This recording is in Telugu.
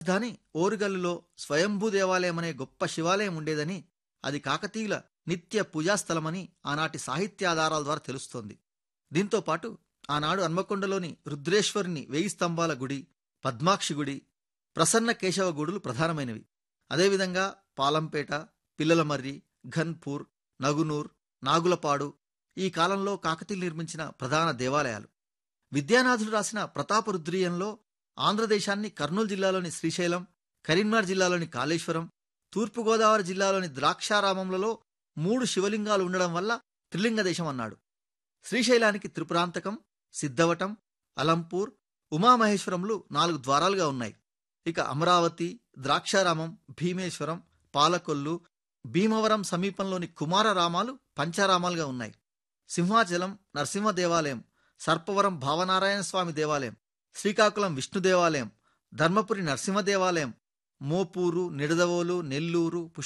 రాజధాని ఓరుగల్లులో స్వయంభూ దేవాలయం అనే గొప్ప శివాలయం ఉండేదని అది కాకతీయుల నిత్య పూజాస్థలమని ఆనాటి సాహిత్యాధారాల ద్వారా తెలుస్తోంది దీంతో పాటు ఆనాడు హన్మకొండలోని రుద్రేశ్వరుని వేయి స్తంభాల గుడి పద్మాక్షి గుడి ప్రసన్న కేశవ గుడులు ప్రధానమైనవి అదేవిధంగా పాలంపేట పిల్లలమర్రి ఘన్పూర్ నగునూర్ నాగులపాడు ఈ కాలంలో కాకతీయులు నిర్మించిన ప్రధాన దేవాలయాలు విద్యానాథుడు రాసిన ప్రతాపరుద్రీయంలో ఆంధ్రదేశాన్ని కర్నూలు జిల్లాలోని శ్రీశైలం కరీంనగర్ జిల్లాలోని కాళేశ్వరం తూర్పుగోదావరి జిల్లాలోని ద్రాక్షారామంలలో మూడు శివలింగాలు ఉండడం వల్ల త్రిలింగ దేశం అన్నాడు శ్రీశైలానికి త్రిపురాంతకం సిద్ధవటం అలంపూర్ ఉమామహేశ్వరంలు నాలుగు ద్వారాలుగా ఉన్నాయి ఇక అమరావతి ద్రాక్షారామం భీమేశ్వరం పాలకొల్లు భీమవరం సమీపంలోని కుమారరామాలు పంచారామాలుగా ఉన్నాయి సింహాచలం నరసింహ దేవాలయం సర్పవరం భావనారాయణ స్వామి దేవాలయం శ్రీకాకుళం విష్ణు దేవాలయం ధర్మపురి నరసింహ దేవాలయం మోపూరు నిడదవోలు నెల్లూరు